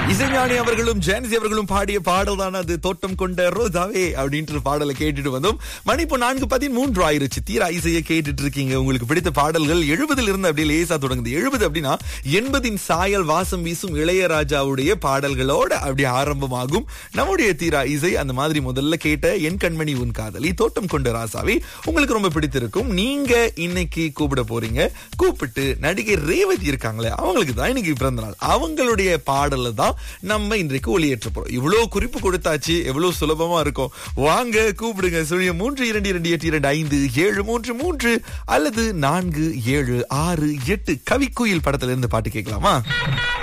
இசைஞானி அவர்களும் ஜானசி அவர்களும் பாடிய பாடல் தான் அது தோட்டம் கொண்ட ரோதாவே அப்படின்ற பாடலை கேட்டுட்டு வந்தோம் மணி இப்போ நான்கு பதிமூன்று ஆயிருச்சு தீரா இசையை கேட்டுட்டு இருக்கீங்க உங்களுக்கு பிடித்த பாடல்கள் எழுபதுல இருந்து அப்படியே லேசா தொடங்குது எழுபது அப்படின்னா எண்பதின் சாயல் வாசம் வீசும் இளையராஜாவுடைய பாடல்களோட அப்படியே ஆரம்பமாகும் நம்முடைய தீரா இசை அந்த மாதிரி முதல்ல கேட்ட என் கண்மணி உன் காதலி தோட்டம் கொண்ட ராசாவை உங்களுக்கு ரொம்ப பிடித்திருக்கும் நீங்க இன்னைக்கு கூப்பிட போறீங்க கூப்பிட்டு நடிகை ரேவதி இருக்காங்களே அவங்களுக்கு தான் இன்னைக்கு பிறந்த நாள் அவங்களுடைய பாடல தான் நம்ம இன்றைக்கு ஒளியேற்ற போறோம் இவ்வளவு குறிப்பு கொடுத்தாச்சு எவ்வளவு சுலபமா இருக்கும் வாங்க கூப்பிடுங்க சுழிய மூன்று இரண்டு இரண்டு எட்டு இரண்டு ஐந்து ஏழு மூன்று மூன்று அல்லது நான்கு ஏழு ஆறு எட்டு கவிக்குயில் படத்துல இருந்து பாட்டு கேட்கலாமா